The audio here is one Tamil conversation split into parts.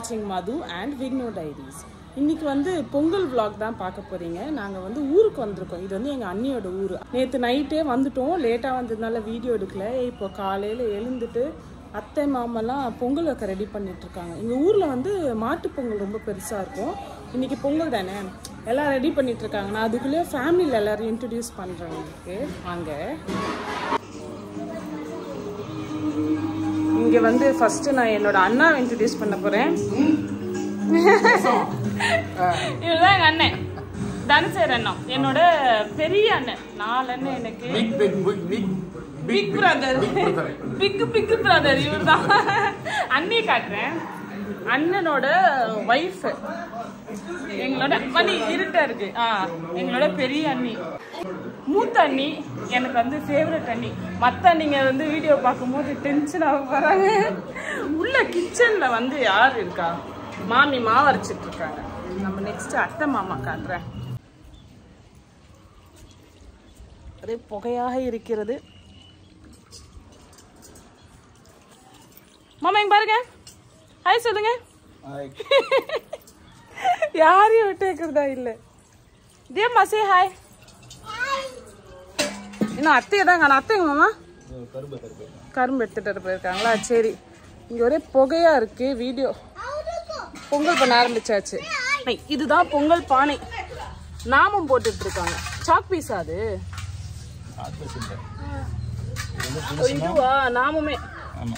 வாட்சிங் மது அண்ட் விக்னோ டைரிஸ் இன்னைக்கு வந்து பொங்கல் vlog தான் பார்க்க போறீங்க நாங்கள் வந்து ஊருக்கு வந்திருக்கோம் இது வந்து எங்கள் அண்ணியோட ஊர் நேற்று நைட்டே வந்துட்டோம் லேட்டாக வந்ததுனால வீடியோ எடுக்கல இப்போ காலையில் எழுந்துட்டு அத்தை மாமெல்லாம் பொங்கல் வைக்க ரெடி பண்ணிட்டு இருக்காங்க எங்கள் ஊரில் வந்து மாட்டுப் பொங்கல் ரொம்ப பெருசாக இருக்கும் இன்னைக்கு பொங்கல் தானே எல்லாம் ரெடி பண்ணிட்டு இருக்காங்க நான் அதுக்குள்ளேயே ஃபேமிலியில் எல்லாரும் இன்ட்ரடியூஸ் பண்ணுறேன் உங்களுக்கு வாங்க இங்க வந்து ஃபர்ஸ்ட் நான் என்னோட அண்ணாவை இன்ட்ரடியூஸ் பண்ண போறேன் இவர்தான் எங்க அண்ணன் தனசேர் அண்ணன் என்னோட பெரிய அண்ணன் நாலு அண்ணன் எனக்கு big big big big big brother big big brother இவர்தான் அண்ணியை காட்டுறேன் அண்ணனோட ஒய்ஃப் எங்களோட மணி இருட்டா இருக்கு ஆ எங்களோட பெரிய அண்ணி மூத்த அண்ணி எனக்கு வந்து ஃபேவரட் அண்ணி மற்ற அண்ணிங்க வந்து வீடியோ பார்க்கும்போது டென்ஷன் ஆக போறாங்க உள்ள கிச்சன்ல வந்து யார் இருக்கா மாமி மாவு அரைச்சிட்டு இருக்காங்க நம்ம நெக்ஸ்ட் அத்தை மாமா காட்டுறேன் ஒரே புகையாக இருக்கிறது மாமா இங்க பாருங்க ஹாய் சொல்லுங்க யாரையும் விட்டு வைக்கிறதா இல்ல தேம்மா சே ஹாய் இன்னும் அத்தையை தான் காணும் அத்தைங்க மாமா கரும்பு எடுத்துட்டு போயிருக்காங்களா சரி இங்க ஒரே புகையா இருக்கு வீடியோ பொங்கல் பண்ண ஆரம்பிச்சாச்சு ஐ, இதுதான் பொங்கல் பானை நாமம் போட்டுட்டு இருக்காங்க சாக் பீஸா அது ஓ, இதுவா நாமமே ஆமா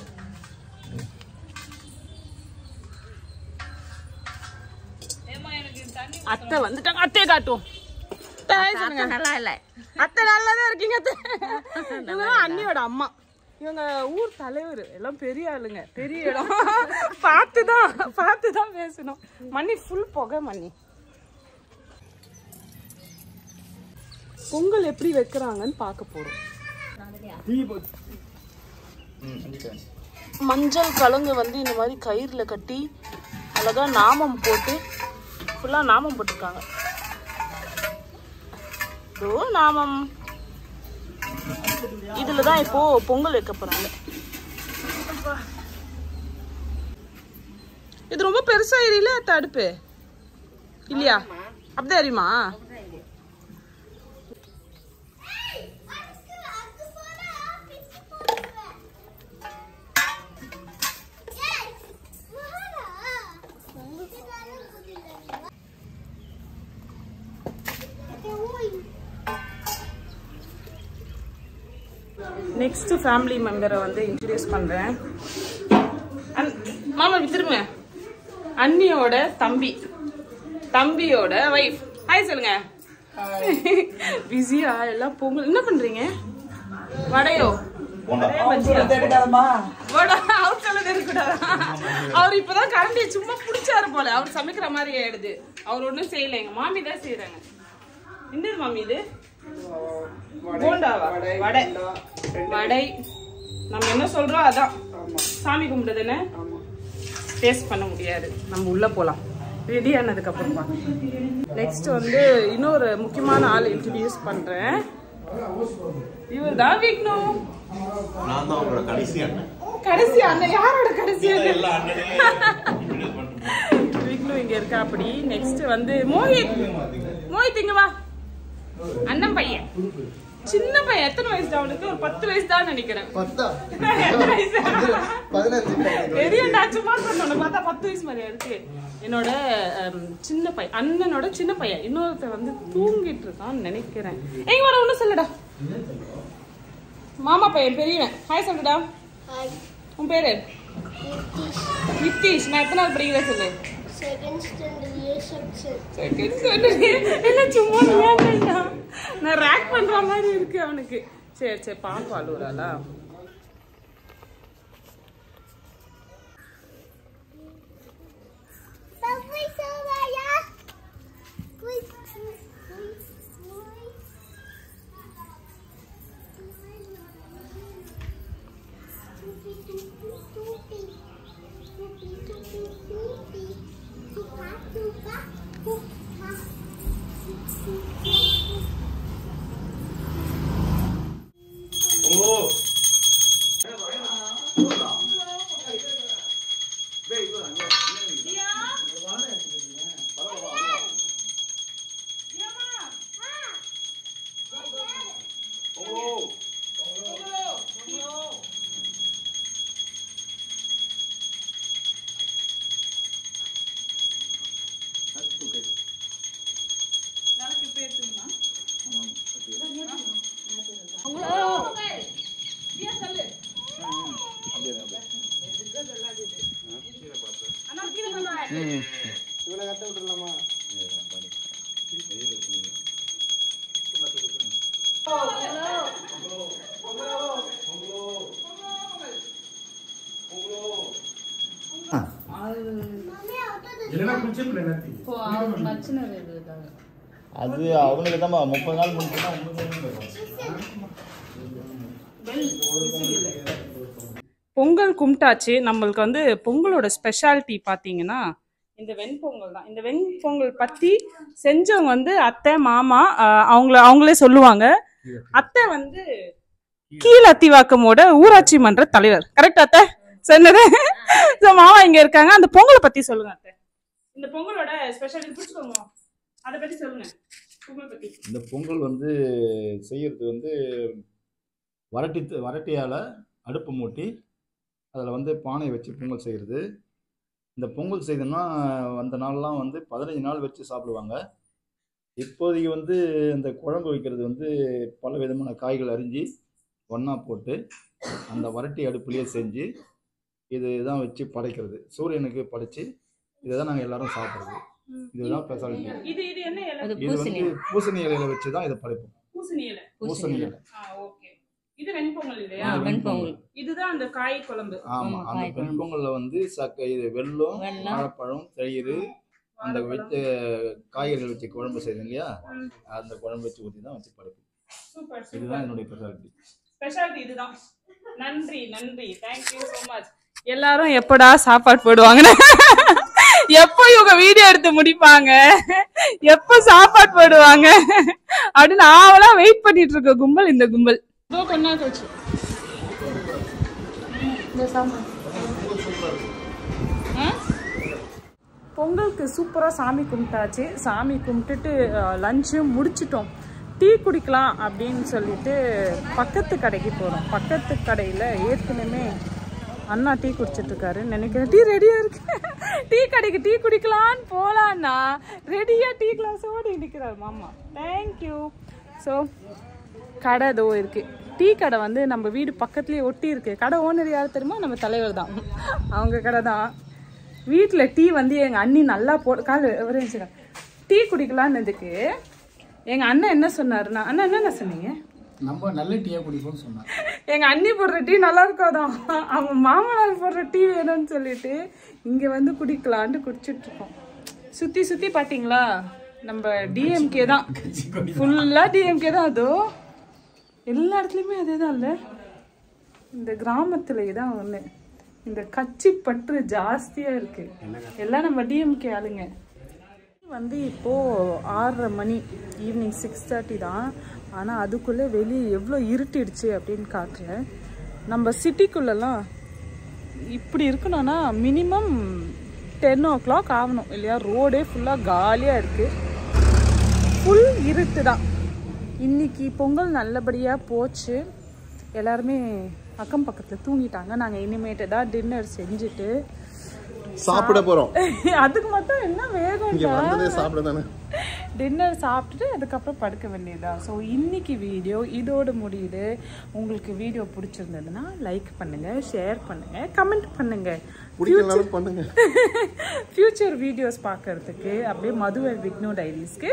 அத்தை வந்துட்டாங்க அத்தையை காட்டுவோம் Hi சொல்லுங்க. நல்லா இல்ல அத்தை நல்லா தான் இருக்கீங்க அத்தை இவங்க தான் அண்ணியோட அம்மா இவங்க ஊர் தலைவர் எல்லாம் பெரிய ஆளுங்க பெரிய இடம் பார்த்து தான் பார்த்து தான் பேசணும் மணி ஃபுல் புகை மணி பொங்கல் எப்படி வைக்கிறாங்கன்னு பார்க்க போறோம் ம் அடிக்கிறேன் மஞ்சள் கலங்கு வந்து இந்த மாதிரி கயிறுல கட்டி அழகா நாமம் போட்டு ஃபுல்லா நாமம் போட்டிருக்காங்க இதோ நாமம் இதுல தான் இப்போ பொங்கல் வைக்க போறாங்க இது ரொம்ப பெருசா எரியல தடுப்பு இல்லையா அப்படிதான் எரியுமா நெக்ஸ்ட் ஃபேமிலி மெம்பரை வந்து இன்ட்ரடியூஸ் பண்றேன் அன்- மாமா வித்துருங்க அண்ணியோட தம்பி தம்பியோட வைஃப் ஹாய் சொல்லுங்க பிஸியா எல்லாம் பொங்கல் என்ன பண்றீங்க வடையோ வடையா, பஜ்ஜியா? வடை, அவர் சொல்லுது இருக்கக்கூடாதா? அவர் இப்பதான் கரண்டியை சும்மா புடிச்சாரு போல அவர் சமைக்கிற மாதிரி ஆயிடுது அவர் ஒண்ணும் செய்யல எங்க மாமி தான் செய்யறாங்க என்னது மாமி இது போண்டாவா வடை வடை நம்ம என்ன சொல்றோம் அதான் சாமி கும்பிடுதுன்னு டேஸ்ட் பண்ண முடியாது நம்ம உள்ள போலாம் ரெடி ஆனதுக்கு அப்புறமா நெக்ஸ்ட் வந்து இன்னொரு முக்கியமான ஆள் இன்ட்ரடியூஸ் பண்றேன் இவர் தான் விக்னு நான் தான் உங்களோட கடைசி அண்ணன் கடைசி அண்ணன் யாரோட கடைசி அண்ணன் எல்லா அண்ணனையும் விக்னு இங்க இருக்கா அப்படி நெக்ஸ்ட் வந்து மோஹித் மோஹித் இங்க வா அண்ணன் பையன் சின்ன பையன் எத்தனை வயசு தான் அவனுக்கு ஒரு பத்து வயசு தான் நினைக்கிறேன் எத்தனை வயசு? பெரியண்டா சும்மா சொன்ன பார்த்தா பத்து வயசு மாதிரியா இருக்கு என்னோட ஹம், சின்ன பையன் அண்ணனோட சின்ன பையன் இன்னொருத்தன் வந்து தூங்கிட்டு இருக்கான்னு நினைக்கிறேன் எங்க வர ஒண்ணும் சொல்லுடா மாமா பையன் பெரியவன் ஹாய் சொல்லுடா உன் பேரு நித்திஷ் நான் எத்தனை நாள் படிக்கிறேன் சொல்லு Second standard A section. Second சொல்லு என்ன சும்மா விளையாடுறா நான் ரேக் பண்ற மாதிரி இருக்கு அவனுக்கு சரி சரி பாப்பா அழுகுறாளா Subway Suraya. Wait. ஓ இப்போ அவர் மச்சினர் இதுக்காக அது அவங்களுக்கு தான் முப்பது நாள் முடிச்சுன்னா உங்களுக்கு பொங்கல் கும்பிட்டாச்சு நம்மளுக்கு வந்து பொங்கலோட ஸ்பெஷாலிட்டி பார்த்தீங்கன்னா இந்த வெண்பொங்கல் தான் இந்த வெண்பொங்கல் பற்றி செஞ்சவங்க வந்து அத்தை மாமா ஆஹ் அவங்கள அவங்களே சொல்லுவாங்க அத்தை வந்து கீழத்திவாக்கமோட ஊராட்சி மன்ற தலைவர் கரெக்ட் அத்தை சொன்னது ஸோ மாமா இங்க இருக்காங்க அந்த பொங்கலை பத்தி சொல்லுங்க அத்தை இந்த பொங்கலோட ஸ்பெஷாலிட்டி பிடிச்சிக்கோங்க அதை பத்தி சொல்லுங்க பொங்கல் பத்தி இந்த பொங்கல் வந்து செய்யறது வந்து வரட்டி வரட்டியால் அடுப்பு மூட்டி அதில் வந்து பானை வச்சு பொங்கல் செய்கிறது இந்த பொங்கல் செய்தோம்னா அந்த நாள்லாம் வந்து பதினஞ்சு நாள் வச்சு சாப்பிடுவாங்க இப்போதைக்கு வந்து இந்த குழம்பு வைக்கிறது வந்து பல விதமான காய்கள் அரிஞ்சு ஒன்றா போட்டு அந்த வரட்டி அடுப்புலேயே செஞ்சு இதுதான் வச்சு படைக்கிறது சூரியனுக்கு படைச்சு இதை தான் நாங்கள் எல்லாரும் சாப்பிட்றது இதுதான் ஸ்பெஷாலிட்டி இது இது என்ன இலை அது இது பூசணி வந்து பூசணி இலையில வச்சு தான் இதை படைப்போம் பூசணி இலை பூசணி இலை ஆ ஓகே இது வெண்பொங்கல் இல்லையா ஆ, வெண்பொங்கல் இதுதான் அந்த காய் குழம்பு ஆமா ஆமா, அந்த காய் குழம்பு. வெண்பொங்கல்ல வந்து சக்க இது வெல்லம் வெல்லம். வாழைப்பழம் தயிர் அந்த வச்ச காய்கறிகள் வச்சு குழம்பு செய்யுது இல்லையா ம். அந்த குழம்பு வச்சு ஊற்றி தான் வச்சு படைப்போம் சூப்பர் இதுதான் சூப்பர் என்னுடைய ஸ்பெஷாலிட்டி ஸ்பெஷாலிட்டி இதுதான் நன்றி நன்றி தேங்க்யூ ஸோ மச் எல்லாரும் எப்படா சாப்பாடு போடுவாங்கன்னு எப்போ இவங்க வீடியோ எடுத்து முடிப்பாங்க எப்போ சாப்பாடு போடுவாங்க அப்படின்னு ஆவலா வெயிட் பண்ணிட்டு இருக்க கும்பல் இந்த கும்பல் இதோ கொஞ்ச நாள் கழிச்சு இந்த சாம்பார் ஆ? பொங்கலுக்கு சூப்பராக சாமி கும்பிட்டாச்சு சாமி கும்பிட்டுட்டு லஞ்சு முடிச்சிட்டோம் டீ குடிக்கலாம் அப்படின்னு சொல்லிட்டு பக்கத்து கடைக்கு போகிறோம் பக்கத்து கடையில் ஏற்கனவே அண்ணா டீ குடிச்சிட்டு இருக்காரு நினைக்கிறேன் டீ ரெடியாக இருக்கு டீ கடைக்கு டீ குடிக்கலான்னு போகலான்னா ரெடியாக டீ கிளாஸோடு இருக்கிறார் மாமா தேங்க்யூ ஸோ கடை இதோ இருக்கு டீ கடை வந்து நம்ம வீடு பக்கத்துலேயே ஒட்டி இருக்கு கடை ஓனர் யார் தெரியுமா நம்ம தலைவர் தான் அவங்க கடை தான் வீட்டில் டீ வந்து எங்கள் அண்ணி நல்லா போ கால் ஒரே நிமிஷம் டீ குடிக்கலான்னதுக்கு எங்கள் அண்ணன் என்ன சொன்னாருன்னா அண்ணா என்னென்ன சொன்னீங்க நம்ம நல்ல டீயா குடிப்போம்னு சொன்னாங்க எங்கள் அண்ணி போடுற டீ நல்லா இருக்காதான் அவன் மாமனார் போடுற டீ வேணும்னு சொல்லிட்டு இங்கே வந்து குடிக்கலான்ட்டு குடிச்சிட்டு இருக்கோம் சுற்றி சுற்றி பார்த்தீங்களா நம்ம டிஎம்கே தான் ஃபுல்லாக டிஎம்கே தான் அதோ எல்லா இடத்துலையுமே அதே தான் இல்லை இந்த கிராமத்துல தான் ஒன்று இந்த கட்சி பற்று ஜாஸ்தியா இருக்கு எல்லாம் நம்ம டிஎம்கே ஆளுங்க வந்து இப்போ ஆறரை மணி ஈவினிங் சிக்ஸ் தேர்ட்டி தான் ஆனால் அதுக்குள்ளே வெளியே எவ்வளோ இருட்டிடுச்சு அப்படின்னு காட்டுறேன் நம்ம சிட்டிக்குள்ளெல்லாம் இப்படி இருக்கணும்னா மினிமம் டென் ஓ கிளாக் ஆகணும் இல்லையா ரோடே ஃபுல்லாக காலியாக இருக்குது ஃபுல் இருட்டு தான் இன்னைக்கு பொங்கல் நல்லபடியாக போச்சு எல்லாருமே அக்கம் பக்கத்தில் தூங்கிட்டாங்க நாங்கள் இனிமேட்டு தான் டின்னர் செஞ்சுட்டு சாப்பிட போறோம் அதுக்கு மட்டும் என்ன இங்க வந்ததே வேகம் சாப்பிட தானே டின்னர் சாப்பிட்டுட்டு அதுக்கப்புறம் படுக்க வேண்டியதா ஸோ இன்னைக்கு வீடியோ இதோட முடியுது உங்களுக்கு வீடியோ பிடிச்சிருந்ததுன்னா லைக் பண்ணுங்க ஷேர் பண்ணுங்க கமெண்ட் பண்ணுங்க பிடிக்கலனாலும் பண்ணுங்க ஃபியூச்சர் வீடியோஸ் பார்க்கறதுக்கு அப்படியே மதுவை விக்னோ டைரிஸ்க்கு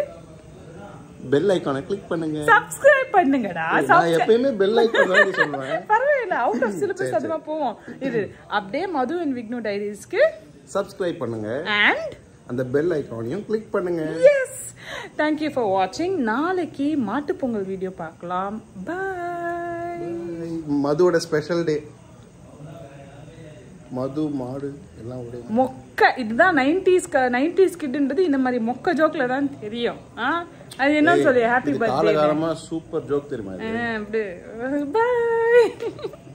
பெல் ஐக்கானை கிளிக் பண்ணுங்க சப்ஸ்கிரைப் பண்ணுங்கடா நான் எப்பயுமே பெல் ஐக்கான் தான் சொல்லுவேன் பரவாயில்ல அவுட் ஆஃப் சிலபஸ் அதுவா போவோம் இது அப்படியே மது அண்ட் விக்னோ டைரிஸ்க்கு சப்ஸ்கிரைப் பண்ணுங்க அண்ட் அந்த பெல் ஐக்கானையும் கிளிக் பண்ணுங்க எஸ் தேங்க்யூ ஃபார் வாட்சிங் நாளைக்கு மாட்டுப் பொங்கல் வீடியோ பார்க்கலாம் பாய் மதுவோட ஸ்பெஷல் டே மது மாடு எல்லாம் ஒரே மொக்க இதுதான் நைன்டிஸ் நைன்டிஸ் கிட்ன்றது இந்த மாதிரி மொக்க ஜோக்ல தான் தெரியும் ஆ அது என்ன சொல்லி ஹாப்பி இது பர்த்டே காலகாலமா சூப்பர் ஜோக் தெரியுமா இது? அப்படி பாய்